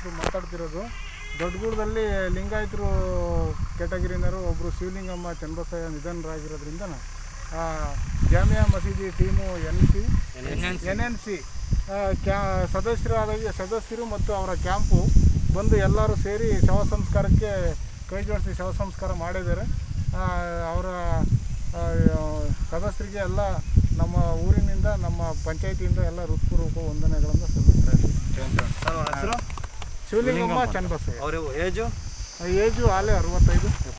ಅಧ್ಯಕ್ಷರು ಮಾತಾಡ್ತಿರೋದು ದೊಡ್ಡಗೂಡದಲ್ಲಿ ಲಿಂಗಾಯತರು ಕೆಟಗಿರಿನರು ಒಬ್ಬರು ಶಿವಲಿಂಗಮ್ಮ ಚನ್ನಬಸಯ್ಯ ನಿಧನರಾಗಿರೋದ್ರಿಂದ ಆ, Jamia Masjid team N C N N C ಕ್ಯಾ ಸದಸ್ಯರಾದ ಸದಸ್ಯರು ಮತ್ತು ಅವರ ಕ್ಯಾಂಪು ಬಂದು ಎಲ್ಲರೂ ಸೇರಿ ಶವ ಸಂಸ್ಕಾರಕ್ಕೆ ಕೈ ಜೋಡಿಸಿ ಶವ ಸಂಸ್ಕಾರ ಮಾಡಿದ್ದಾರೆ ಆ, ಅವರ ಆ, ಸದಸ್ಯರಿಗೆ ಎಲ್ಲ ನಮ್ಮ ಊರಿನಿಂದ ನಮ್ಮ ಪಂಚಾಯತಿಯಿಂದ ಎಲ್ಲ ಹೃತ್ಪೂರ್ವಕ ವಂದನೆಗಳನ್ನು ಸಲ್ಲಿಸ್ತಾ ಇದ್ದೀವಿ ಸರ್ ಅವ್ರ ಹೆಸರು ಶಿವಲಿಂಗಮ್ಮ ಚನ್ನಬಸಯ್ಯ ಅವ್ರ ಏಜು ಏಜು ಆಲೇ ಅರವತ್ತೈದು